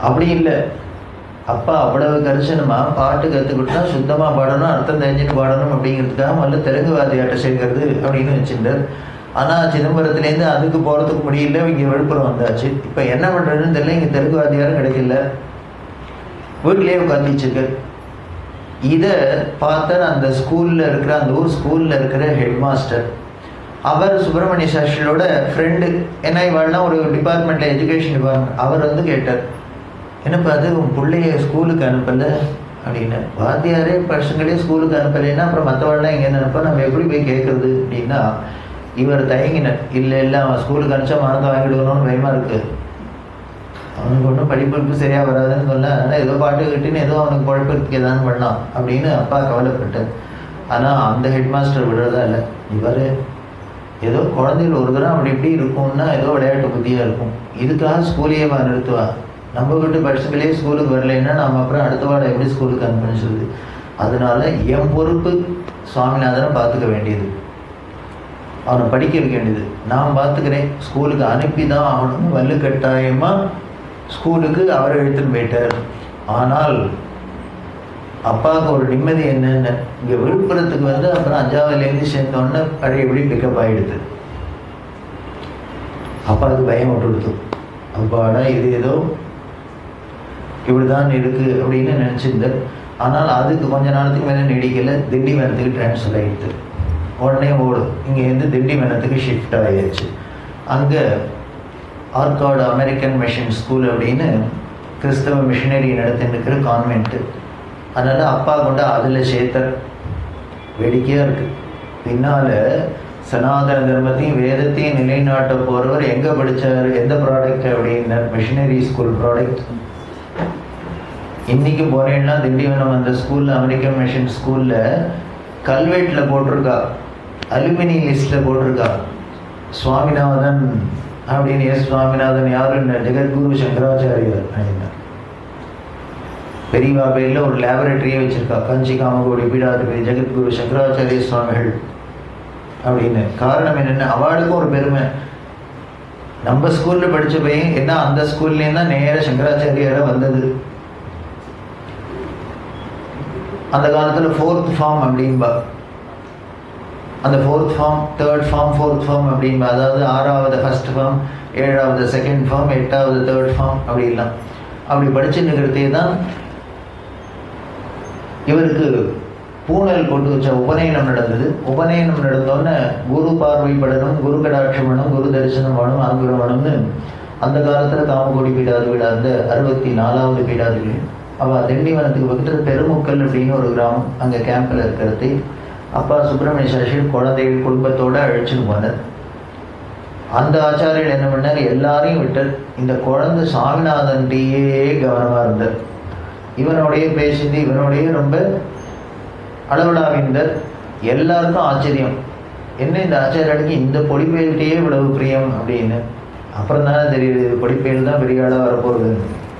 அப்படி இல்லை அப்பா அவ்வளவு கரிசனமா பாட்டு கற்றுக்கிட்டா சுத்தமாக பாடணும் அர்த்தம் தெரிஞ்சுட்டு பாடணும் அப்படிங்கிறதுக்காக முதல்ல தெலுங்கு வாத்தியாட்ட சேர்க்கறது அப்படின்னு வச்சுட்டார் ஆனால் சிதம்பரத்துலேருந்து அதுக்கு போகிறதுக்கு முடியல இங்கே விழுப்புரம் வந்தாச்சு இப்போ என்ன பண்ணுறதுன்னு தெரியல இங்கே தெலுங்கு வாத்தியாரும் கிடைக்கல வீட்டிலேயே உட்காந்து வச்சிருக்காரு இதை பார்த்த அந்த ஸ்கூலில் இருக்கிற அந்த ஊர் ஸ்கூலில் இருக்கிற ஹெட் மாஸ்டர் அவர் சுப்பிரமணிய சாஸ்திரியோட ஃப்ரெண்டு ஏன்னா இவாள்லாம் ஒரு டிபார்ட்மெண்ட்டில் எஜுகேஷன் டிபார்ட்மெண்ட் அவர் வந்து கேட்டார் என்னப்பா அது உன் பிள்ளைய ஸ்கூலுக்கு அனுப்பலை அப்படின்னு வாத்தியாரே பசங்களே ஸ்கூலுக்கு அனுப்பலைன்னா அப்புறம் மற்றவாள்லாம் எங்கே அனுப்பா நம்ம எப்படி போய் கேட்குறது அப்படின்னா இவர் தயங்கினார் இல்லை இல்லை அவன் ஸ்கூலுக்கு அனுப்பிச்சா மறந்து வாங்கிடுக்கணும்னு பயமா இருக்கு அவனுக்கு ஒன்றும் படிப்புக்கு சரியாக வராதுன்னு சொல்ல ஆனால் ஏதோ பாட்டு கட்டின்னு ஏதோ அவனுக்கு குழப்பத்துக்கு ஏதாவது பண்ணலாம் அப்படின்னு அப்பா கவலைப்பட்டார் ஆனால் அந்த ஹெட் மாஸ்டர் விடுறதா இல்லை இவர் ஏதோ குழந்தைகள் ஒரு தடவை அப்படி இப்படி இருக்கும்னா ஏதோ விளையாட்டு புத்தியாக இருக்கும் இதுக்காக ஸ்கூலையே வா நிறுத்துவா நம்ம வீட்டு பசங்களே ஸ்கூலுக்கு வரலைன்னா நம்ம அப்புறம் அடுத்த வாரம் எப்படி ஸ்கூலுக்கு அனுப்புன்னு சொல்லுது அதனால என் பொறுப்பு சுவாமிநாதனை பார்த்துக்க வேண்டியது அவனை படிக்க வைக்க வேண்டியது நான் பார்த்துக்கிறேன் ஸ்கூலுக்கு அனுப்பி தான் அவனும் வலுக்கட்டாயமாக ஸ்கூலுக்கு அவரை எடுத்துன்னு போயிட்டார் ஆனால் அப்பாவுக்கு ஒரு நிம்மதி என்னென்ன இங்கே விழுப்புரத்துக்கு வந்து அப்புறம் அஞ்சாவதுலேருந்து சேர்ந்தோடனே பழையபடி பிக்கப் ஆகிடுது அப்பாவுக்கு பயம் விட்டுடுத்து அப்பாடா இது ஏதோ இப்படிதான் இருக்கு அப்படின்னு நினச்சிருந்தார் ஆனால் அதுக்கு கொஞ்ச நாளத்துக்கு மேலே நீடிக்கல திண்டிவனத்துக்கு ட்ரான்ஸ்ஃபர் ஆகிடுது உடனே ஓடும் இங்கேருந்து திண்டிவனத்துக்கு ஷிஃப்ட் ஆகிடுச்சு அங்கே ஆர்காடு அமெரிக்கன் மிஷன் ஸ்கூல் அப்படின்னு கிறிஸ்தவ மிஷினரி நடத்தின்னு இருக்கிற கான்வென்ட்டு அதனால் அப்பா கொண்டு அதில் சேர்த்தார் வேடிக்கையாக இருக்குது பின்னால் சனாதன தர்மத்தையும் வேதத்தையும் நிலைநாட்ட போகிறவர் எங்கே படித்தார் எந்த ப்ராடக்ட் அப்படின்னார் மிஷினரி ஸ்கூல் ப்ராடக்ட் இன்னைக்கு போனேன்னா திண்டிவனம் அந்த ஸ்கூலில் அமெரிக்கன் மிஷன் ஸ்கூலில் கல்வெட்டில் போட்டிருக்கா அலுமினி லிஸ்ட்டில் போட்டிருக்கா சுவாமிநாதன் அப்படின்னு எஸ் சுவாமிநாதன் யாருன்னு ஜெகத்குரு சங்கராச்சாரியார் அப்படின்னா பெரியவா பேரில் ஒரு லேபரேட்டரியே வச்சிருக்கா கஞ்சி காமகோடி பீடாதிபதி ஜெகத்குரு சங்கராச்சாரிய சுவாமிகள் அப்படின்னு காரணம் என்னென்ன அவளுக்கும் ஒரு பெருமை நம்ம ஸ்கூலில் படித்த பையன் என்ன அந்த ஸ்கூல்லேயும் தான் நேர சங்கராச்சாரியார வந்தது அந்த காலத்தில் ஃபோர்த் ஃபார்ம் அப்படின்பா அந்த fourth form third form fourth form அப்படின்பா அதாவது ஆறாவது ஃபர்ஸ்ட் ஃபார்ம் ஏழாவது செகண்ட் ஃபார்ம் எட்டாவது தேர்ட் ஃபார்ம் அப்படிலாம் அப்படி படிச்சுன்னுக்கிறதே தான் இவருக்கு பூனல் கொண்டு வச்ச உபநயனம் நடந்தது உபநயனம் நடந்தோடனே குரு பார்வைப்படணும் குரு கடாட்சம் வேணும் குரு தரிசனம் வேணும் அனுகிரம் வேணும்னு அந்த காலத்தில் காமகோடி பீடாது விழா அந்த அறுபத்தி நாலாவது பீடாது அவள் திண்டிவனத்துக்கு பக்கத்தில் பெருமுக்கல் அப்படின்னு ஒரு கிராமம் அங்கே கேம்பில் இருக்கிறது அப்பா சுப்பிரமணிய சாஸ்திரி குழந்தைகள் குடும்பத்தோடு அழைச்சிட்டு போனார் அந்த ஆச்சாரியர் என்ன பண்ணார் எல்லாரையும் விட்டார் இந்த குழந்தை சாமிநாதன்டியே கவனமாக இருந்தார் இவனோடைய பேசிட்டு இவனோடைய ரொம்ப அளவிடாவிந்தர் எல்லாருக்கும் ஆச்சரியம் என்ன இந்த ஆச்சாரியனுக்கு இந்த பொடிப்பெயல்கிட்டயே இவ்வளவு பிரியம் அப்படின்னு அப்புறம் தானே தெரியுது இது பொடிப்பெயல் தான் பெரிய ஆளாக வரப்போகுது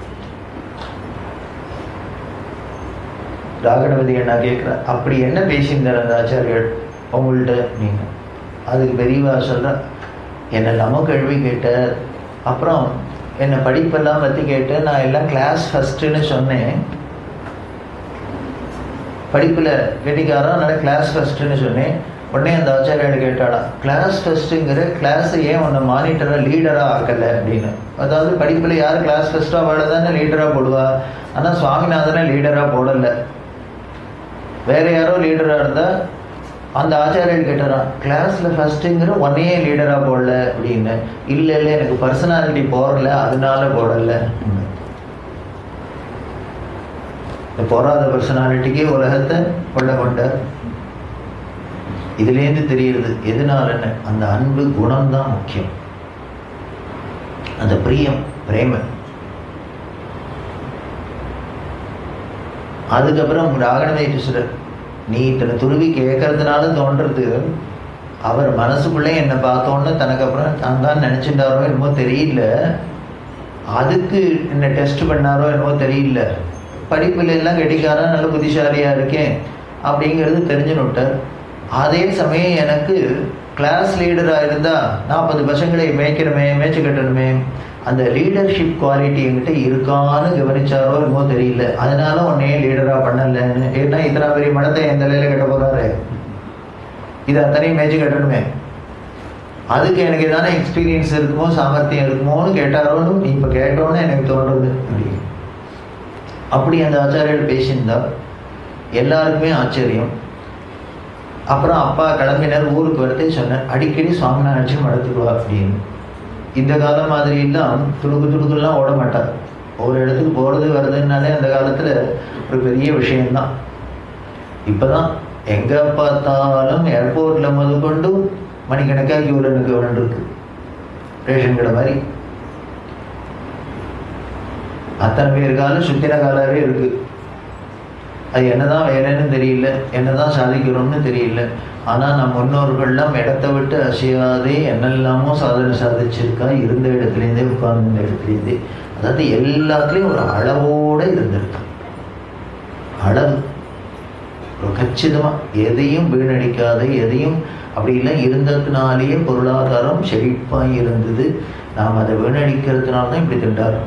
ராகணபதி அண்ணா கேட்குறேன் அப்படி என்ன பேசியிருந்தார் அந்த ஆச்சாரியர் உங்கள்கிட்ட நீங்கள் அதுக்கு பெரியவா சொல்கிற என்னை நம்ம கேள்வி கேட்டார் அப்புறம் என்னை படிப்பெல்லாம் பற்றி கேட்டு நான் எல்லாம் கிளாஸ் ஃபஸ்ட்டுன்னு சொன்னேன் படிப்பில் கெட்டிக்காரன் அதனால் கிளாஸ் ஃபஸ்ட்டுன்னு சொன்னேன் உடனே அந்த ஆச்சாரியார் கேட்டாடா கிளாஸ் ஃபஸ்ட்டுங்கிற கிளாஸ் ஏன் உன்னை மானிட்டராக லீடராக ஆக்கலை அப்படின்னு அதாவது படிப்பில் யார் கிளாஸ் ஃபஸ்ட்டோ அவளை தானே லீடராக போடுவா ஆனால் சுவாமிநாதனை லீடராக போடலை வேற யாரோ லீடராக இருந்தால் அந்த ஆச்சாரியர் கேட்டாராம் கிளாஸில் ஃபஸ்ட்டுங்கிற ஒன்னையே லீடராக போடல அப்படின்னு இல்லை இல்லை எனக்கு பர்சனாலிட்டி போடல அதனால போடலை இந்த போராத பர்சனாலிட்டிக்கே உலகத்தை கொள்ள கொண்டார் இதுலேருந்து தெரியுது எதனாலன்னு அந்த அன்பு குணம் தான் முக்கியம் அந்த பிரியம் பிரேம அதுக்கப்புறம் ராகணவேஸ்வரர் நீ இத்தனை துருவி கேட்கறதுனால தோன்றது அவர் மனசுக்குள்ளே என்னை பார்த்தோன்னு தனக்கு அப்புறம் தான் தான் நினச்சிட்டாரோ என்னமோ தெரியல அதுக்கு என்ன டெஸ்ட் பண்ணாரோ என்னமோ தெரியல படிப்புல எல்லாம் கெட்டிக்காரா நல்ல புத்திசாலியாக இருக்கேன் அப்படிங்கிறது தெரிஞ்சுன்னு விட்டார் அதே சமயம் எனக்கு கிளாஸ் லீடராக இருந்தால் நாற்பது பசங்களை மேய்க்கணுமே மேய்ச்சி கட்டணுமே அந்த லீடர்ஷிப் குவாலிட்டி என்கிட்ட இருக்கான்னு கவனிச்சாரோ என்னமோ தெரியல அதனால உன்னையே லீடரா பண்ணலன்னு ஏன்னா இத்தனை பெரிய மடத்தை எந்த நிலையில கட்ட போறாரு இது அத்தனையும் மேய்ச்சி கட்டணுமே அதுக்கு எனக்கு ஏதான எக்ஸ்பீரியன்ஸ் இருக்குமோ சாமர்த்தியம் இருக்குமோன்னு கேட்டாரோன்னு நீ இப்போ கேட்டோன்னு எனக்கு தோன்றது அப்படி அப்படி அந்த ஆச்சாரியர் பேசியிருந்தா எல்லாருக்குமே ஆச்சரியம் அப்புறம் அப்பா கிளம்பினார் ஊருக்கு வரதே சொன்னார் அடிக்கடி சுவாமிநாதன் மடத்துக்கு வா அப்படின்னு இந்த காலம் மாதிரி எல்லாம் துணுக்கு துணுக்குலாம் ஓட மாட்டார் ஒரு இடத்துக்கு போகிறது வருதுன்னாலே அந்த காலத்தில் ஒரு பெரிய விஷயம்தான் இப்போதான் எங்கே பார்த்தாலும் ஏர்போர்ட்டில் முதற்கொண்டு மணிக்கணக்காக கியூவில் நிற்க வேண்டியிருக்கு ரேஷன் கடை மாதிரி அத்தனை பேர் காலம் சுத்தின காலாவே இருக்கு அது என்னதான் வேலைன்னு தெரியல என்னதான் சாதிக்கிறோம்னு தெரியல ஆனால் நம் முன்னோர்கள்லாம் இடத்த விட்டு அசையாதே என்னெல்லாமோ சாதனை சாதிச்சிருக்கா இருந்த இடத்துலேருந்தே உட்கார்ந்த இடத்துலேருந்தே அதாவது எல்லாத்துலேயும் ஒரு அளவோடு இருந்திருக்கு அளவு ஒரு கச்சிதமாக எதையும் வீணடிக்காத எதையும் அப்படி இல்லை இருந்ததுனாலேயே பொருளாதாரம் செழிப்பாக இருந்தது நாம் அதை வீணடிக்கிறதுனால தான் இப்படி திண்டாடுறோம்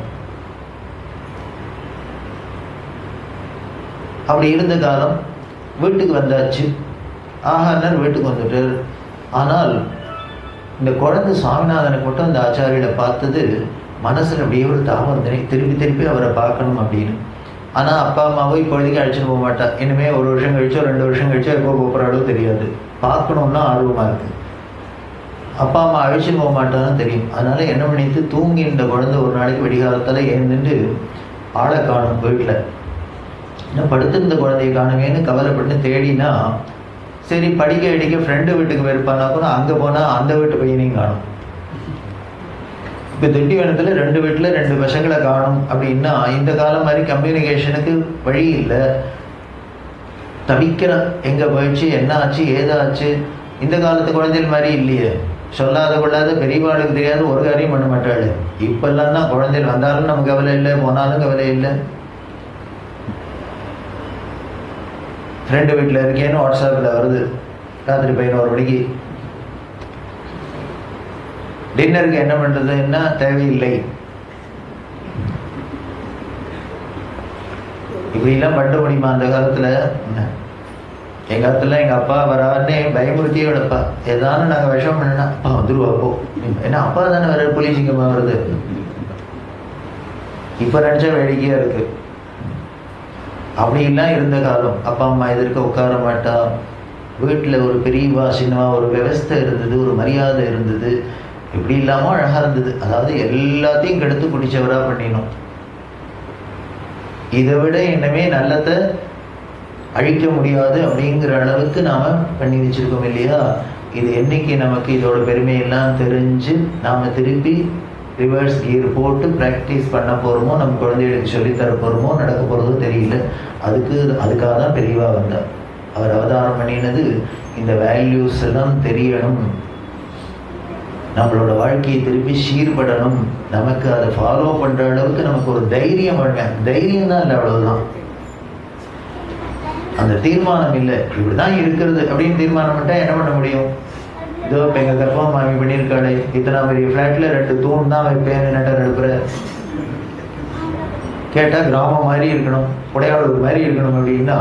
அப்படி இருந்த காலம் வீட்டுக்கு வந்தாச்சு ஆகானர் வீட்டுக்கு வந்துட்டார் ஆனால் இந்த குழந்தை சுவாமிநாதனுக்கு மட்டும் அந்த ஆச்சாரியில பார்த்தது மனசில் அப்படியே ஒரு தாமதனை திருப்பி திருப்பி அவரை பார்க்கணும் அப்படின்னு ஆனால் அப்பா அம்மாவும் இப்பொழுதைக்கு அழைச்சிட்டு போக மாட்டா இனிமே ஒரு வருஷம் கழிச்சோ ரெண்டு வருஷம் கழிச்சோ எப்போ போகிறாளோ தெரியாது பார்க்கணும்னா ஆர்வமாக இருக்கு அப்பா அம்மா அழைச்சிட்டு போக மாட்டான்னு தெரியும் அதனால என்ன பண்ணிட்டு தூங்கி இந்த குழந்தை ஒரு நாளைக்கு வெடிகாலத்தில் ஏந்துட்டு ஆளை காணும் வீட்டில் இன்னும் படுத்திருந்த குழந்தைய காணுமேன்னு கவலைப்பட்டு தேடினா சரி படிக்க அடிக்க ஃப்ரெண்டு வீட்டுக்கு போயிருப்பானா கூட அங்கே போனால் அந்த வீட்டு பையனையும் காணும் இப்போ திண்டிவனத்தில் ரெண்டு வீட்டில் ரெண்டு பசங்களை காணும் அப்படின்னா இந்த காலம் மாதிரி கம்யூனிகேஷனுக்கு வழி இல்லை தவிக்கிற எங்கே போயிடுச்சு என்ன ஆச்சு ஏதாச்சு இந்த காலத்து குழந்தைகள் மாதிரி இல்லையே சொல்லாத கொள்ளாத பெரியவாளுக்கு தெரியாத ஒரு காரியம் பண்ண மாட்டாள் இப்பெல்லாம் தான் குழந்தைகள் வந்தாலும் நமக்கு கவலை இல்லை போனாலும் கவலை இல்லை ஃப்ரெண்டு வீட்டில் இருக்கேன்னு வாட்ஸ்அப்பில் வருது ராத்திரி பதினோரு மணிக்கு டின்னருக்கு என்ன பண்ணுறதுன்னா தேவையில்லை இப்படிலாம் பண்ண முடியுமா அந்த காலத்தில் எங்கள் காலத்தில் எங்கள் அப்பா வராருன்னு பயமுறுத்தியே விடப்பா ஏதானு நாங்கள் விஷம் பண்ணா அப்பா வந்துருவா அப்போ ஏன்னா அப்பா தானே வர புலிசிங்கமாக வருது இப்போ நினச்சா வேடிக்கையாக இருக்குது அப்படிலாம் இருந்த காலம் அப்பா அம்மா எதிர்க்க உட்கார மாட்டா வீட்டில் ஒரு பெரியவா சின்னவா ஒரு விவஸ்தை இருந்தது ஒரு மரியாதை இருந்தது இப்படி இல்லாமல் அழகாக இருந்தது அதாவது எல்லாத்தையும் கெடுத்து குடிச்சவராக பண்ணினோம் இதை விட இனிமே நல்லதை அழிக்க முடியாது அப்படிங்கிற அளவுக்கு நாம் பண்ணி வச்சிருக்கோம் இல்லையா இது என்னைக்கு நமக்கு இதோட பெருமையெல்லாம் தெரிஞ்சு நாம் திருப்பி ரிவர்ஸ் கியர் போட்டு ப்ராக்டிஸ் பண்ண போகிறோமோ நம்ம குழந்தைகளுக்கு சொல்லித்தர போகிறோமோ நடக்க போகிறதோ தெரியல அதுக்கு அதுக்காக தான் பெரியவா வந்தார் அவர் அவதாரம் பண்ணினது இந்த வேல்யூஸ் எல்லாம் தெரியணும் நம்மளோட வாழ்க்கையை திருப்பி சீர்படணும் நமக்கு அதை ஃபாலோ பண்ணுற அளவுக்கு நமக்கு ஒரு தைரியம் வேணும் தைரியம் தான் இல்லை அவ்வளவுதான் அந்த தீர்மானம் இல்லை இப்படிதான் இருக்கிறது அப்படின்னு தீர்மானம் பண்ணிட்டா என்ன பண்ண முடியும் இதோ இப்போ எங்கள் கர்ப்பா மாமி பண்ணியிருக்காளே இத்தனை பெரிய ஃப்ளாட்டில் ரெண்டு தூண் தான் வைப்பேன் நட்டர் எழுப்புற கேட்டால் கிராமம் மாதிரி இருக்கணும் உடையாளூர் மாதிரி இருக்கணும் அப்படின்னா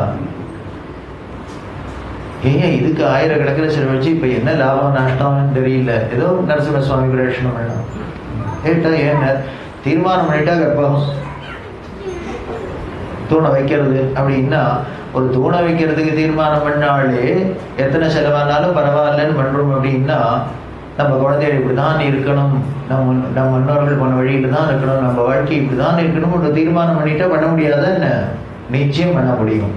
ஏன் இதுக்கு ஆயிரக்கணக்கில் செலவழிச்சு இப்போ என்ன லாபம் நஷ்டம்னு தெரியல ஏதோ நரசிம்ம சுவாமி பிரதட்சணம் பண்ணலாம் கேட்டா ஏன் தீர்மானம் பண்ணிட்டா கர்ப்பம் தூணை வைக்கிறது அப்படின்னா ஒரு தூணை வைக்கிறதுக்கு தீர்மானம் பண்ணாலே எத்தனை செலவானாலும் பரவாயில்லன்னு பண்றோம் அப்படின்னா நம்ம குழந்தைகள் இப்படிதான் இருக்கணும் நம்ம நம்ம முன்னோர்கள் போன வழியில தான் இருக்கணும் நம்ம வாழ்க்கை இப்படிதான் இருக்கணும் ஒரு தீர்மானம் பண்ணிட்டா பண்ண முடியாத என்ன நிச்சயம் பண்ண முடியும்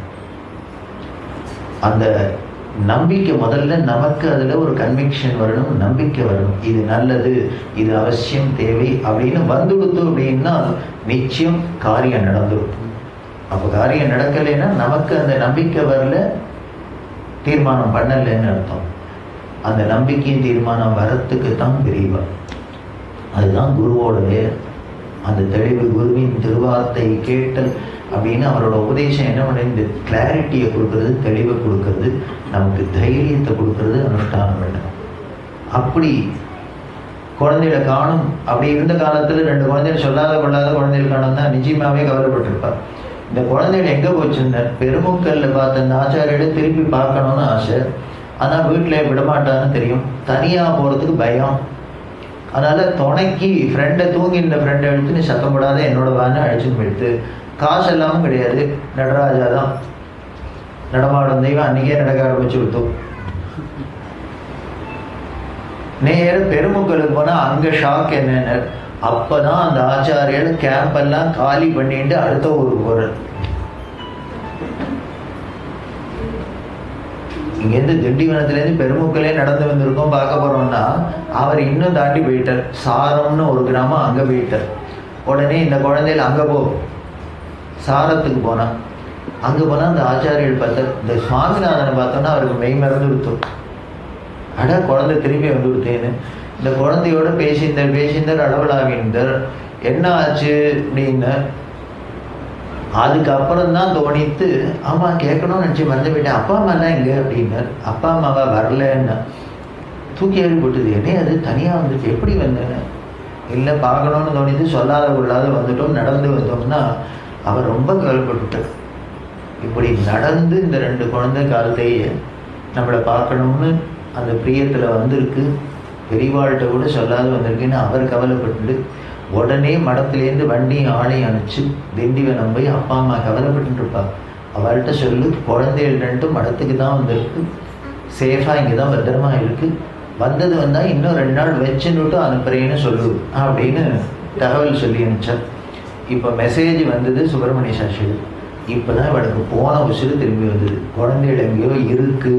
அந்த நம்பிக்கை முதல்ல நமக்கு அதுல ஒரு கன்விக்ஷன் வரணும் நம்பிக்கை வரணும் இது நல்லது இது அவசியம் தேவை அப்படின்னு வந்துடுத்து அப்படின்னா நிச்சயம் காரியம் நடந்துடும் அப்போ காரியம் நடக்கலைன்னா நமக்கு அந்த நம்பிக்கை வரல தீர்மானம் பண்ணலைன்னு அர்த்தம் அந்த நம்பிக்கையும் தீர்மானம் வரத்துக்கு தான் பிரிவா அதுதான் குருவோட வேர் அந்த தெளிவு குருவின் திருவார்த்தை கேட்டல் அப்படின்னு அவரோட உபதேசம் என்ன பண்ண இந்த கிளாரிட்டியை கொடுக்கறது தெளிவை கொடுக்கறது நமக்கு தைரியத்தை கொடுக்கறது அனுஷ்டானம் பண்ணணும் அப்படி குழந்தைகளை காணும் அப்படி இருந்த காலத்துல ரெண்டு குழந்தைகள் சொல்லாத கொள்ளாத குழந்தைகள் காணும் தான் நிச்சயமாவே கவலைப்பட்டிருப்பார் இந்த குழந்தைகள் எங்க போச்சுன்னு பெருமுக்கல்ல பார்த்த அந்த ஆச்சாரியோட திருப்பி பார்க்கணும்னு ஆசை ஆனா வீட்டுல விடமாட்டான்னு தெரியும் தனியா போறதுக்கு பயம் அதனால துணைக்கு ஃப்ரெண்டை தூங்கி இந்த ஃப்ரெண்டை எடுத்து நீ சத்தம் போடாத என்னோட வான்னு அழைச்சின்னு போயிடுத்து காசு எல்லாமும் கிடையாது நடராஜா தான் நடமாடும் தெய்வம் அன்னைக்கே நடக்க ஆரம்பிச்சு விட்டோம் நேர பெருமுக்களுக்கு போனா அங்க ஷாக் என்னன்னு அப்பதான் அந்த ஆச்சாரியர் கேம்ப் எல்லாம் காலி பண்ணிட்டு அடுத்த ஊருக்கு போறார் இங்கேருந்து திண்டிவனத்துலேருந்து பெருமுக்கலே நடந்து வந்திருக்கோம் பார்க்க போறோம்னா அவர் இன்னும் தாண்டி போயிட்டார் சாரம்னு ஒரு கிராமம் அங்க போயிட்டார் உடனே இந்த குழந்தைகள் அங்க போ சாரத்துக்கு போனான் அங்க போனா அந்த ஆச்சாரியர் பார்த்தார் இந்த சுவாமிநாதனை பார்த்தோன்னா அவருக்கு மெய் மறந்து விடுத்தோம் அட குழந்தை திரும்பி வந்து விட்டேன்னு இந்த குழந்தையோட பேசிந்தார் பேசிந்தார் அளவலாவிந்தார் என்ன ஆச்சு அப்படின்னு அதுக்கப்புறம் தான் தோணித்து ஆமா கேட்கணும்னு நினச்சி மறந்து போயிட்டேன் அப்பா அம்மா எல்லாம் எங்க அப்படின்னார் அப்பா அம்மாவா வரலன்னா தூக்கி ஏறி போட்டுது என்ன அது தனியாக வந்துச்சு எப்படி வந்தேன்னு இல்லை பார்க்கணும்னு தோணித்து சொல்லாத கொள்ளாத வந்துட்டோம் நடந்து வந்தோம்னா அவர் ரொம்ப கவலைப்பட்டுட்டார் இப்படி நடந்து இந்த ரெண்டு குழந்தை காலத்தையே நம்மளை பார்க்கணும்னு அந்த பிரியத்தில் வந்திருக்கு பெரியவாழ்கிட்ட கூட சொல்லாத வந்திருக்குன்னு அவர் கவலைப்பட்டு உடனே மடத்துலேருந்து வண்டியும் ஆளையும் அனுப்பிச்சு திண்டிவனம் போய் அப்பா அம்மா கவலைப்பட்டு இருப்பா அவள்கிட்ட சொல்லு குழந்தைகள் ரெண்டும் மடத்துக்கு தான் வந்திருக்கு சேஃபாக இங்கே தான் பத்திரமா இருக்கு வந்தது வந்தால் இன்னும் ரெண்டு நாள் வச்சுன்னுட்டு அனுப்புறேன்னு சொல்லு அப்படின்னு தகவல் சொல்லி அனுப்பிச்சார் இப்போ மெசேஜ் வந்தது சுப்பிரமணிய சாஸ்திரி இப்போ தான் இவளுக்கு போன உசுறு திரும்பி வந்தது குழந்தைகள் எங்கேயோ இருக்கு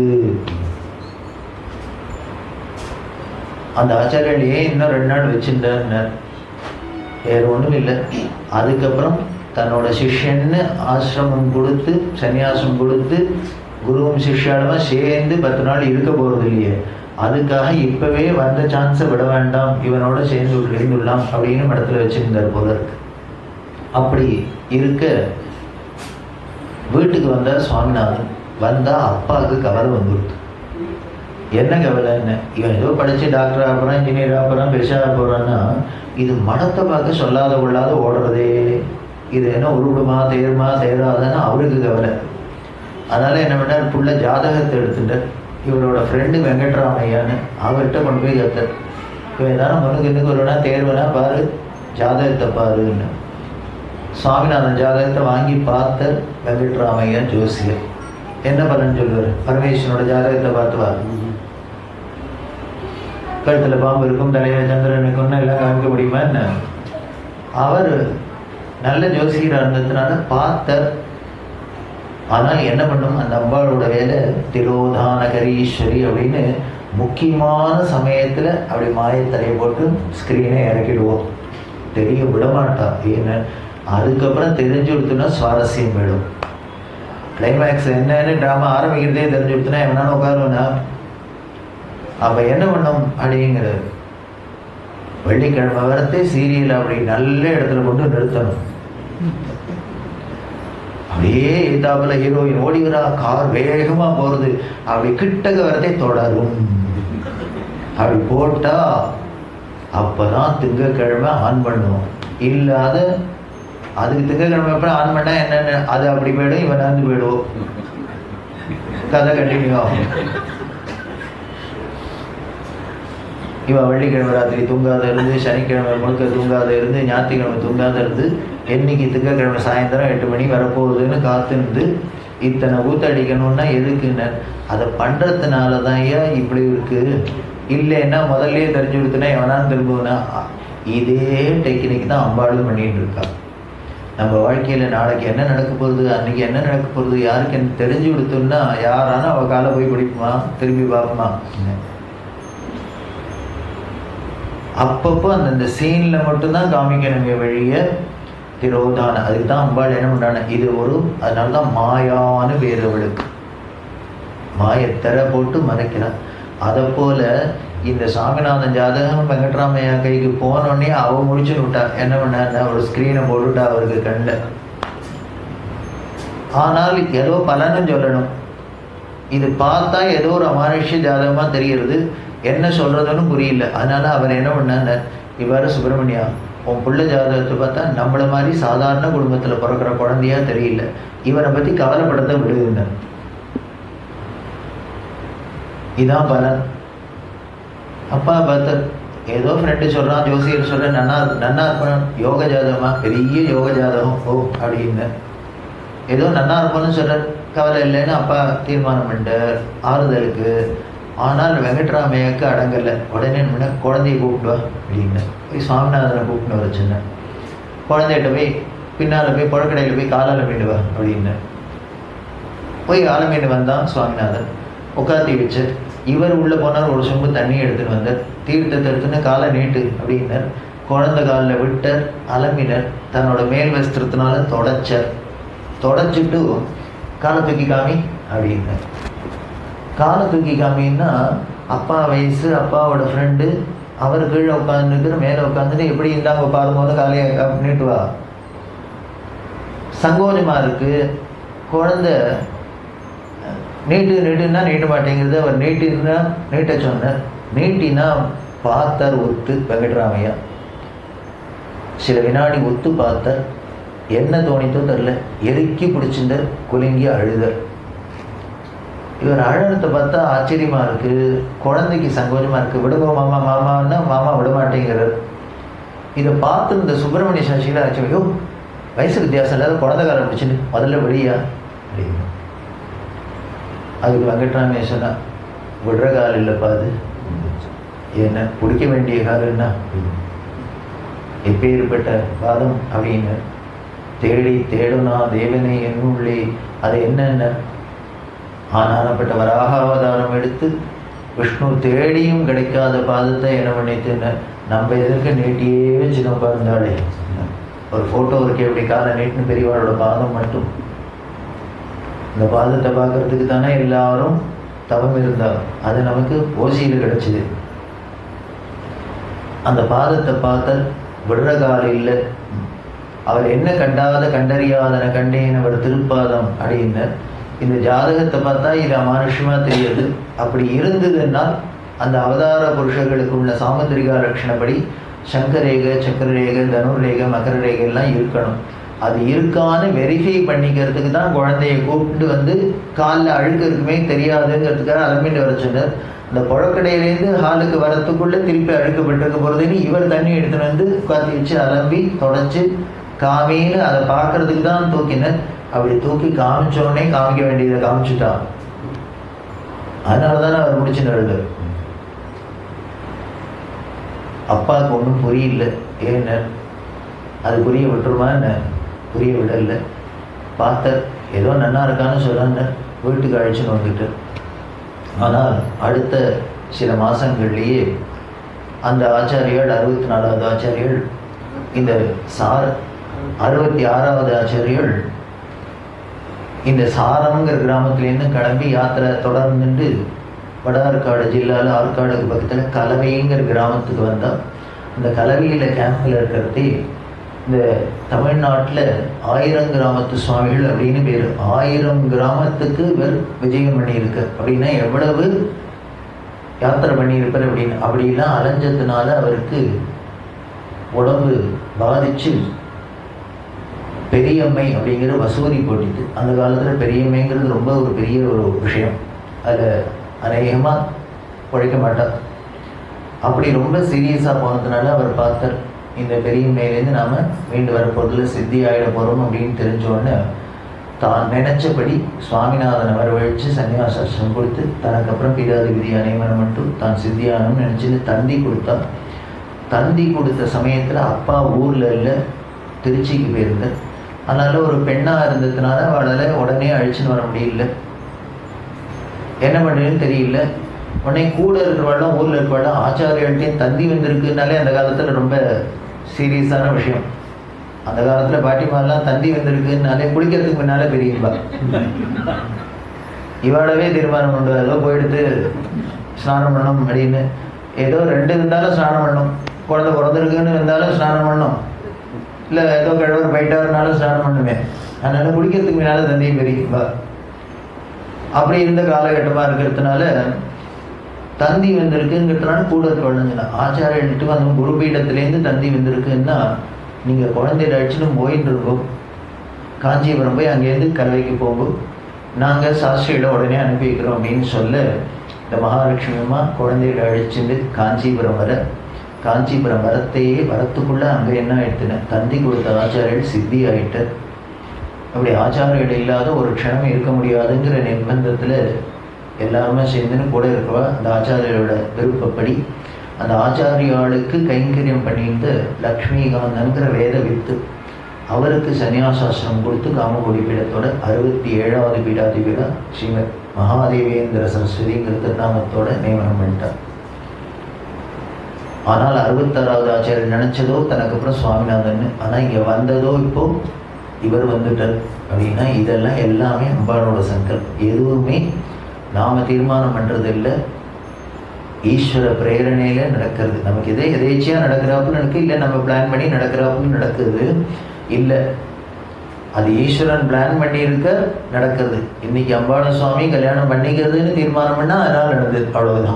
அந்த ஆச்சாரியன் ஏன் இன்னும் ரெண்டு நாள் வச்சிருந்தார் வேற ஒன்றும் இல்லை அதுக்கப்புறம் தன்னோட சிஷ்யன்னு ஆசிரமம் கொடுத்து சன்னியாசம் கொடுத்து குருவும் சிஷ்யாலுமா சேர்ந்து பத்து நாள் இருக்க போறது இல்லையே அதுக்காக இப்பவே வந்த சான்ஸை விட வேண்டாம் இவனோட சேர்ந்து இருந்துடலாம் அப்படின்னு இடத்துல வச்சிருந்தார் போல இருக்கு அப்படி இருக்க வீட்டுக்கு வந்தார் சுவாமிநாதன் வந்தா அப்பாவுக்கு கவலை வந்துடுது என்ன கவலைன்னு இவன் ஏதோ படிச்சு டாக்டர் ஆகிறான் இன்ஜினியர் ஆகிறான் பெருசாக போறான்னா இது மனத்தை பார்க்க சொல்லாத கொள்ளாத ஓடுறதே இது என்ன உருவிடுமா தேருமா தேராதுன்னு அவருக்கு கவலை அதனால என்ன பண்ணார் புள்ள ஜாதகத்தை எடுத்துட்டார் இவரோட ஃப்ரெண்டு வெங்கட்ராமையான்னு அவர்கிட்ட கொண்டு போய் கத்தார் இவன் ஏதாவது முன்னுக்கு இன்னுக்கு வருவனா தேர்வனா பாரு ஜாதகத்தை பாருன்னு சுவாமிநாதன் ஜாதகத்தை வாங்கி பார்த்த வெங்கட்ராமையா ஜோசியர் என்ன பலன் சொல்லுவார் பரமேஸ்வரனோட ஜாதகத்தை பார்த்து வா கழுத்துல பாம்பு இருக்கும் தலையில சந்திரன் இருக்கும்னு எல்லாம் காமிக்க முடியுமா என்ன அவர் நல்ல ஜோசியராக இருந்ததுனால பார்த்தார் ஆனால் என்ன பண்ணும் அந்த அம்பாளோட வேலை திரோதானகரீஸ்வரி அப்படின்னு முக்கியமான சமயத்துல அப்படி மாயத்தலையை போட்டு ஸ்கிரீனை இறக்கிடுவோம் தெரிய விடமாட்டா ஏன்னு அதுக்கப்புறம் தெரிஞ்சு கொடுத்தோன்னா சுவாரஸ்யம் போயிடும் கிளைமேக்ஸ் என்னன்னு ட்ராமா ஆரம்பிக்கிறதே தெரிஞ்சு கொடுத்தனா எவனாலும் உட்காருவனா அப்ப என்ன பண்ணும் அப்படிங்கிறது வெள்ளிக்கிழமை வரத்தே சீரியல் அப்படி நல்ல இடத்துல கொண்டு நிறுத்தணும் அப்படியே எதாப்புல ஹீரோயின் ஓடி வரா கார் வேகமா போறது அப்படி கிட்டக்க வரதே தொடரும் அப்படி போட்டா அப்பதான் திங்கக்கிழமை ஆன் பண்ணுவோம் இல்லாத அதுக்கு திங்கக்கிழமை எப்ப ஆன் பண்ணா என்னன்னு அது அப்படி போயிடும் இவன் வந்து போயிடுவோம் கதை கண்டினியூ ஆகும் இவன் வெள்ளிக்கிழமை ராத்திரி தூங்காத இருந்து சனிக்கிழமை முழுக்க தூங்காத இருந்து ஞாயிற்றுக்கிழமை தூங்காத இருந்து என்னைக்கு திங்கக்கிழமை சாயந்தரம் எட்டு மணி வரப்போகுதுன்னு காத்திருந்து இத்தனை ஊத்தடிக்கணும்னா எதுக்குன்னு அதை பண்றதுனால தான் ஏன் இப்படி இருக்கு இல்லைன்னா முதல்லயே தெரிஞ்சு கொடுத்தனா எவனாலும் திரும்புவனா இதே டெக்னிக் தான் அம்பாளும் பண்ணிட்டு இருக்கா நம்ம வாழ்க்கையில நாளைக்கு என்ன நடக்க போகுது அன்னைக்கு என்ன நடக்க போகுது யாருக்கு என்ன தெரிஞ்சு கொடுத்தோம்னா யாரானா அவ காலை போய் பிடிக்குமா திரும்பி பார்ப்போமா அப்பப்போ அந்தந்த சீன்ல மட்டும்தான் காமிக்கணுங்க வழிய திரோதான அதுக்கு தான் அம்பாள் என்ன பண்றாங்க இது ஒரு அதனால தான் மாயான்னு பேர் அவளுக்கு மாயத்தரை போட்டு மறைக்கிறான் அதை போல இந்த சாமிநாதன் ஜாதகம் வெங்கட்ராமையா கைக்கு போனோடனே அவ முடிச்சு விட்டா என்ன பண்ணா ஒரு ஸ்கிரீனை போட்டுட்டா அவருக்கு கண்ணில் ஆனால் ஏதோ பலனும் சொல்லணும் இது பார்த்தா ஏதோ ஒரு அமானுஷ்ய ஜாதகமா தெரிகிறது என்ன சொல்றதுன்னு புரியல அதனால அவர் என்ன பண்ணார் இவ்வாறு சுப்பிரமணியா உன் பிள்ளை ஜாதகத்தை பார்த்தா நம்மள மாதிரி சாதாரண குடும்பத்துல பிறக்கிற குழந்தையா தெரியல இவனை பத்தி கவலைப்படத்தை விடுகிறார் இதான் பலன் அப்பா பார்த்தார் ஏதோ ஃப்ரெண்டு சொல்றான் ஜோசியர் சொல்றேன் நன்னா நன்னா இருக்கணும் யோக ஜாதகமா பெரிய யோக ஜாதகம் ஓ அப்படின்னு ஏதோ நன்னா இருக்கணும்னு சொல்றார் கவலை இல்லைன்னு அப்பா தீர்மானம் பண்ணிட்டார் ஆறுதலுக்கு ஆனால் வெங்கட்ராமையாக்கு அடங்கலை உடனே முன்ன குழந்தைய கூப்பிட்டு வா அப்படின்னு போய் சுவாமிநாதனை கூப்பிட்டு வர சொன்னேன் குழந்தைகிட்ட போய் பின்னால் போய் புழக்கடையில் போய் காலால் மீண்டு வா அப்படின்னு போய் ஆலமீண்டு வந்தான் சுவாமிநாதன் உட்காத்தி வச்சு இவர் உள்ள போனார் ஒரு சொம்பு தண்ணி எடுத்துன்னு வந்தார் தீர்த்தத்தை எடுத்துன்னு காலை நீட்டு அப்படின்னார் குழந்தை காலில் விட்டார் அலம்பினர் தன்னோட மேல் வஸ்திரத்தினால தொடச்சார் தொடச்சிட்டு காலை தூக்கி காமி அப்படின்னார் காலை தூக்கி காமின்னா அப்பா வயசு அப்பாவோட ஃப்ரெண்டு அவர் கீழே உட்காந்துட்டு மேலே உட்காந்துட்டு எப்படி இருந்தாங்க பாரும்போது காலையை நீட்டுவா சங்கோஜமா இருக்கு குழந்தை நீட்டு நீட்டுன்னா நீட்ட மாட்டேங்கிறது அவர் நீட்டினா நீட்ட சொன்னார் நீட்டினா பார்த்தார் ஒத்து வெங்கட்ராமையா சில வினாடி ஒத்து பார்த்தார் என்ன தோணித்தோ தெரில எருக்கி பிடிச்சிருந்தார் குலுங்கி அழுதர் இவர் அழகத்தை பார்த்தா ஆச்சரியமா இருக்கு குழந்தைக்கு சங்கோஜமா இருக்கு விடுங்க மாமா மாமான்னா மாமா விட மாட்டேங்கிறார் இதை பார்த்து இந்த சுப்பிரமணிய சாட்சியில் ஆச்சு ஐயோ வயசு வித்தியாசம் இல்லாத குழந்தை காலம் பிடிச்சிட்டு முதல்ல வெளியா அப்படின்னு அதுக்கு வெங்கட்ராமைய சொன்னா விடுற காலம் இல்லைப்பா அது என்ன பிடிக்க வேண்டிய காலம்னா எப்பேற்பட்ட வாதம் அப்படின்னு தேடி தேடுனா தேவனை என்னுள்ளே அது என்னென்ன ஆனானப்பட்ட வராக அவதாரம் எடுத்து விஷ்ணு தேடியும் கிடைக்காத பாதத்தை என்ன பண்ணிட்டுன்னு நம்ம எதற்கு நீட்டியே வச்சுக்கோ பாருந்தாளே ஒரு ஃபோட்டோ இருக்கு எப்படி காலை நீட்டுன்னு பெரியவாளோட பாதம் மட்டும் இந்த பாதத்தை பார்க்கறதுக்கு தானே எல்லாரும் தவம் இருந்தா அது நமக்கு ஓசியில் கிடைச்சிது அந்த பாதத்தை பார்த்த விடுற காலம் இல்லை அவர் என்ன கண்டாத கண்டறியாதன கண்டேன் அவர் திருப்பாதம் அப்படின்னு இந்த ஜாதகத்தை பார்த்தா இது அமானுஷமா தெரியுது அப்படி இருந்ததுன்னா அந்த அவதார புருஷர்களுக்கு உள்ள சாமுத்திரிகா லட்சணப்படி சங்கரேக சக்கரரேக தனுர்ரேக மகரரேகை எல்லாம் இருக்கணும் அது இருக்கான்னு வெரிஃபை பண்ணிக்கிறதுக்கு தான் குழந்தைய கூப்பிட்டு வந்து காலில் அழுக்கு இருக்குமே தெரியாதுங்கிறதுக்காக அலம்பிட்டு வர சொன்னார் இந்த புழக்கடையிலேருந்து ஹாலுக்கு வரத்துக்குள்ள திருப்பி அழுக்கப்பட்டிருக்க போகிறதுன்னு இவர் தண்ணி எடுத்துன்னு வந்து உட்காந்து வச்சு அலம்பி தொடச்சி காமின்னு அதை பார்க்கறதுக்கு தான் தூக்கினர் அப்படி தூக்கி காமிச்ச உடனே காமிக்க வேண்டியதை காமிச்சுட்டான் அதனால தானே அவர் முடிச்சு எழுதார் அப்பாவுக்கு ஒன்றும் புரியல ஏன்னு அது புரிய விட்டுருமா என்ன புரிய விடல பார்த்தார் ஏதோ நன்னா இருக்கான்னு சொன்னான்னு வீட்டுக்கு அழைச்சின்னு வந்துட்டு ஆனால் அடுத்த சில மாதங்கள்லேயே அந்த ஆச்சாரியால் அறுபத்தி நாலாவது ஆச்சாரியால் இந்த சார் அறுபத்தி ஆறாவது ஆச்சாரியால் இந்த சாரம்ங்கிற கிராமத்துலேருந்து கிளம்பி யாத்திரை தொடர்ந்துட்டு வட ஆற்காடு ஜில்லாவில் ஆற்காடுக்கு பக்கத்தில் கலவைங்கிற கிராமத்துக்கு வந்தால் அந்த கலவையில் கேம்பில் இருக்கிறதே இந்த தமிழ்நாட்டில் ஆயிரம் கிராமத்து சுவாமிகள் அப்படின்னு பேர் ஆயிரம் கிராமத்துக்கு இவர் விஜயம் பண்ணியிருக்க அப்படின்னா எவ்வளவு யாத்திரை பண்ணியிருப்பார் அப்படின்னு அப்படிலாம் அலைஞ்சதுனால அவருக்கு உடம்பு பாதிச்சு பெரியம்மை அப்படிங்கிற வசூரி போட்டிட்டு அந்த காலத்தில் பெரியம்மைங்கிறது ரொம்ப ஒரு பெரிய ஒரு விஷயம் அதில் அநேகமாக உழைக்க மாட்டார் அப்படி ரொம்ப சீரியஸாக போனதுனால அவர் பார்த்தார் இந்த பெரியம்மையிலேருந்து நாம் மீண்டு வர பொருளில் சித்தி ஆகிட போகிறோம் அப்படின்னு தெரிஞ்சோடனே தான் நினைச்சபடி சுவாமிநாதனை வரவழைச்சு சன்னியாசம் கொடுத்து தனக்கு அப்புறம் பீடாதிபதி அனைவனம் மட்டும் தான் சித்தியானம்னு நினச்சின்னு தந்தி கொடுத்தா தந்தி கொடுத்த சமயத்தில் அப்பா ஊரில் இல்லை திருச்சிக்கு போயிருந்தார் அதனால ஒரு பெண்ணாக இருந்ததுனால அவளால் உடனே அழிச்சுன்னு வர முடியல என்ன பண்ணுறதுன்னு தெரியல உடனே கூட இருக்கிறவாள்லாம் ஊரில் இருக்கிறவாள்லாம் ஆச்சாரியர்கிட்டையும் தந்தி வந்திருக்குனாலே அந்த காலத்தில் ரொம்ப சீரியஸான விஷயம் அந்த காலத்தில் பாட்டிமாரெலாம் தந்தி வந்திருக்குனாலே குளிக்கிறதுக்கு முன்னாலே பெரியப்பா இவாளவே தீர்மானம் உண்டு ஏதோ போயிடுத்து ஸ்நானம் பண்ணணும் அப்படின்னு ஏதோ ரெண்டு இருந்தாலும் ஸ்நானம் பண்ணணும் குழந்தை பிறந்திருக்குன்னு இருந்தாலும் ஸ்நானம் பண்ணணும் இல்லை ஏதோ கழவர் போயிட்டாருனாலும் ஸ்நானம் பண்ணுமே அதனால குளிக்கிறதுக்கு முன்னால தந்தையும் பெரியப்பா அப்படி இருந்த காலகட்டமாக இருக்கிறதுனால தந்தி வந்திருக்குங்கிறதுனால கூட இருக்க வேணும்னா ஆச்சாரியன்ட்டு வந்து குருபீடத்துலேருந்து தந்தி வந்திருக்குன்னா நீங்கள் குழந்தையில அடிச்சுட்டு போயிட்டு இருக்கோம் காஞ்சிபுரம் போய் அங்கேருந்து கல்வைக்கு போகும்போது நாங்கள் சாஸ்திரியில உடனே அனுப்பி வைக்கிறோம் அப்படின்னு சொல்ல இந்த மகாலட்சுமி அம்மா குழந்தைகளை அழிச்சுட்டு காஞ்சிபுரம் வர காஞ்சிபுரம் வரத்தையே வரத்துக்குள்ள அங்கே என்ன ஆயிடுத்துன தந்தி கொடுத்த ஆச்சாரியர்கள் சித்தி ஆயிட்டார் அப்படி ஆச்சாரியர்கள் இல்லாத ஒரு க்ஷணம் இருக்க முடியாதுங்கிற நிர்பந்தத்தில் எல்லாருமே சேர்ந்துன்னு கூட இருக்கவா அந்த ஆச்சாரியரோட விருப்பப்படி அந்த ஆச்சாரியாளுக்கு கைங்கரியம் பண்ணியிருந்த லக்ஷ்மிகாந்தங்கிற வேத வித்து அவருக்கு சன்னியாசாசிரம் கொடுத்து காமகோடி பீடத்தோட அறுபத்தி ஏழாவது பீடாதிபீடா ஸ்ரீமத் மகாதேவேந்திர சரஸ்வதிங்கிற திருநாமத்தோட நியமனம் பண்ணிட்டார் ஆனால் அறுபத்தாறாவது ஆச்சாரியர் நினைச்சதோ தனக்கு அப்புறம் சுவாமிநாதன் ஆனால் இங்கே வந்ததோ இப்போ இவர் வந்துட்டார் அப்படின்னா இதெல்லாம் எல்லாமே அம்பாளோட சங்கல்பம் எதுவுமே நாம தீர்மானம் பண்றது இல்லை ஈஸ்வர பிரேரணையில நடக்கிறது நமக்கு எதே எதேச்சியா நடக்கிறாப்புல நடக்கு இல்லை நம்ம பிளான் பண்ணி நடக்கிறாப்புல நடக்குது இல்லை அது ஈஸ்வரன் பிளான் பண்ணியிருக்க நடக்கிறது இன்னைக்கு அம்பாள சுவாமி கல்யாணம் பண்ணிக்கிறதுன்னு தீர்மானம் பண்ணா அதனால நடந்தது அவ்வளவுதான்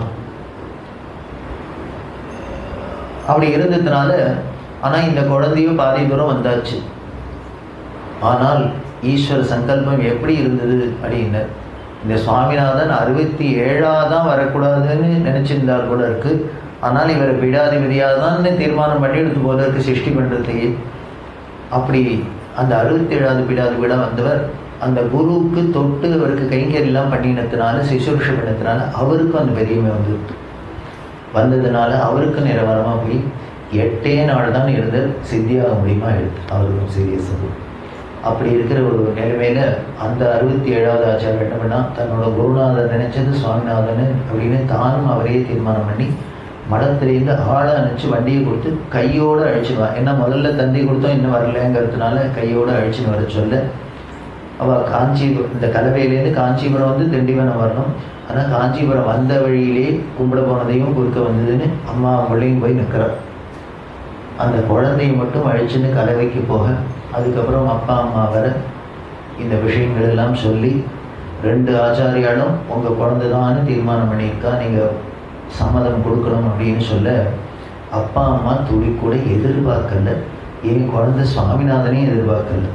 அப்படி இருந்ததுனால ஆனா இந்த குழந்தையும் பாதி தூரம் வந்தாச்சு ஆனால் ஈஸ்வர சங்கல்பம் எப்படி இருந்தது அப்படின்னு இந்த சுவாமிநாதன் அறுபத்தி ஏழாதான் வரக்கூடாதுன்னு நினைச்சிருந்தார் கூட இருக்கு ஆனால் இவர் பீடாதிபதியாக தான் தீர்மானம் பண்ணி எடுத்து போல இருக்கு சிருஷ்டி பண்றதுக்கு அப்படி அந்த அறுபத்தி ஏழாவது பீடாதிபதியாக வந்தவர் அந்த குருவுக்கு தொட்டு அவருக்கு கைங்கரியெல்லாம் பண்ணினதுனால சிசுருஷ பண்ணதுனால அவருக்கும் அந்த பெரியமை வந்து வந்ததுனால அவருக்கு நிரவரமாக போய் எட்டே நாள் தான் இருந்து சித்தியாக முடியுமா எடுத்து அவருக்கும் சீரியஸ் அப்படி இருக்கிற ஒரு நிலைமையில அந்த அறுபத்தி ஏழாவது ஆச்சாரம் என்ன பண்ணா தன்னோட குருநாதர் நினைச்சது சுவாமிநாதன் அப்படின்னு தானும் அவரையே தீர்மானம் பண்ணி மடத்திலேருந்து ஆளை அனுப்பிச்சு வண்டியை கொடுத்து கையோடு அழிச்சுடுவான் ஏன்னா முதல்ல தந்தி கொடுத்தோம் இன்னும் வரலங்கிறதுனால கையோடு அழிச்சுன்னு வர சொல்ல அவள் காஞ்சிபுரம் இந்த கலவையிலேருந்து காஞ்சிபுரம் வந்து திண்டிவனம் வரணும் ஆனால் காஞ்சிபுரம் வந்த வழியிலே கும்பிட போனதையும் குறுக்க வந்ததுன்னு அம்மா அவங்களையும் போய் நிற்கிறார் அந்த குழந்தையை மட்டும் அழிச்சுன்னு கலவைக்கு போக அதுக்கப்புறம் அப்பா அம்மா வர இந்த விஷயங்கள் எல்லாம் சொல்லி ரெண்டு ஆச்சாரியாலும் உங்கள் குழந்தை தான் தீர்மானம் பண்ணியிருக்கா நீங்கள் சம்மதம் கொடுக்கணும் அப்படின்னு சொல்ல அப்பா அம்மா துளி கூட எதிர்பார்க்கல என் குழந்தை சுவாமிநாதனையும் எதிர்பார்க்கல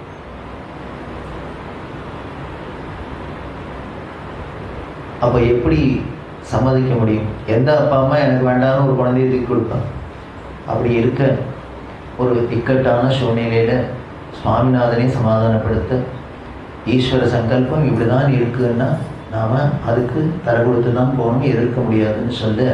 அப்போ எப்படி சம்மதிக்க முடியும் எந்த அப்பா அம்மா எனக்கு வேண்டாம்னு ஒரு குழந்தைய தூக்கி கொடுப்பான் அப்படி இருக்க ஒரு இக்கட்டான சூழ்நிலையில சுவாமிநாதனை சமாதானப்படுத்த ஈஸ்வர சங்கல்பம் இப்படிதான் இருக்குன்னா நாம அதுக்கு தர கொடுத்து தான் போகணும் எதிர்க்க முடியாதுன்னு சொல்ல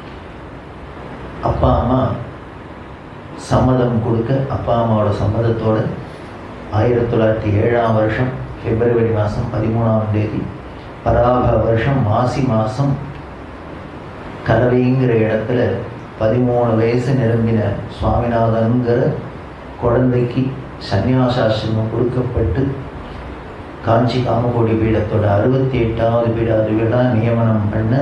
அப்பா அம்மா சம்மதம் கொடுக்க அப்பா அம்மாவோட சம்மதத்தோட ஆயிரத்தி தொள்ளாயிரத்தி ஏழாம் வருஷம் பிப்ரவரி மாதம் பதிமூணாம் தேதி பராப வருஷம் மாசி மாதம் கலவைங்கிற இடத்துல பதிமூணு வயசு நிரம்பின சுவாமிநாதன்கிற குழந்தைக்கு சன்னியாசாசிரமம் கொடுக்கப்பட்டு காஞ்சி காமகோடி பீடத்தோட அறுபத்தி எட்டாவது பீடாதிபதியா நியமனம் பண்ண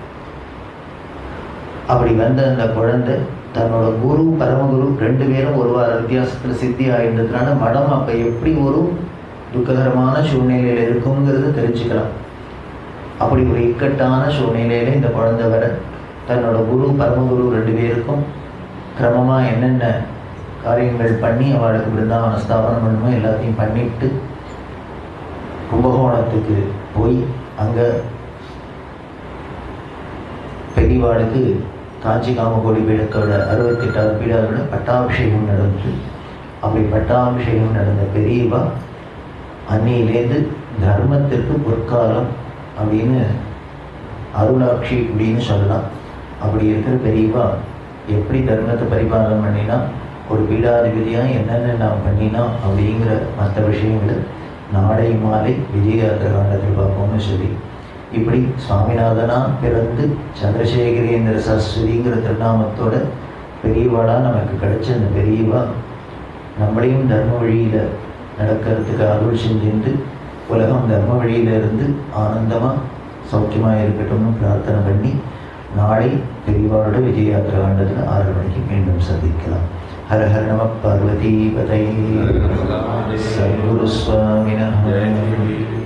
அப்படி வந்த அந்த குழந்தை தன்னோட குரு பரமகுரு ரெண்டு பேரும் ஒரு வார வித்தியாசத்தில் சித்தி ஆயிருந்ததுனால மடம் அப்போ எப்படி ஒரு துக்ககரமான சூழ்நிலையில் இருக்குங்கிறது தெரிஞ்சுக்கலாம் அப்படி ஒரு இக்கட்டான சூழ்நிலையில இந்த குழந்தை வர தன்னோட குரு பரமகுரு ரெண்டு பேருக்கும் கிரமமாக என்னென்ன காரியங்கள் பண்ணி அவளுக்கு பிருந்தாவன ஸ்தாபனம் பண்ணுமோ எல்லாத்தையும் பண்ணிட்டு கும்பகோணத்துக்கு போய் அங்கே பெரியவாளுக்கு காஞ்சி காமகோடி பீடத்தோட அறுபத்தெட்டாவது பீடாவோட பட்டாபிஷேகம் நடந்தது அப்படி பட்டாபிஷேகம் நடந்த பெரியவா அன்னையிலேருந்து தர்மத்திற்கு பொற்காலம் அப்படின்னு அருளாட்சி அப்படின்னு சொல்லலாம் அப்படி இருக்கிற பெரியவா எப்படி தர்மத்தை பரிபாலனம் பண்ணினா ஒரு பீடாதிபதியாக என்னென்ன நாம் பண்ணினா அப்படிங்கிற மற்ற விஷயங்களை நாளை மாலை விஜயயாத்திரை காண்டத்தில் பார்ப்போம்னு சொல்லி இப்படி சுவாமிநாதனா பிறந்து சந்திரசேகரேந்திர சரஸ்வதிங்கிற திருநாமத்தோட பெரியவாளா நமக்கு கிடைச்ச அந்த பெரியவா நம்மளையும் தர்ம வழியில நடக்கிறதுக்கு அருள் செஞ்சுட்டு உலகம் தர்ம வழியில இருந்து ஆனந்தமா சௌக்கியமா இருக்கட்டும்னு பிரார்த்தனை பண்ணி நாளை பெரியவாளோட விஜயயாத்திரை காண்டத்தில் ஆறு மணிக்கு மீண்டும் சந்திக்கலாம் ஹர ஹர நம பார்வதி பதை சத்குரு சுவாமின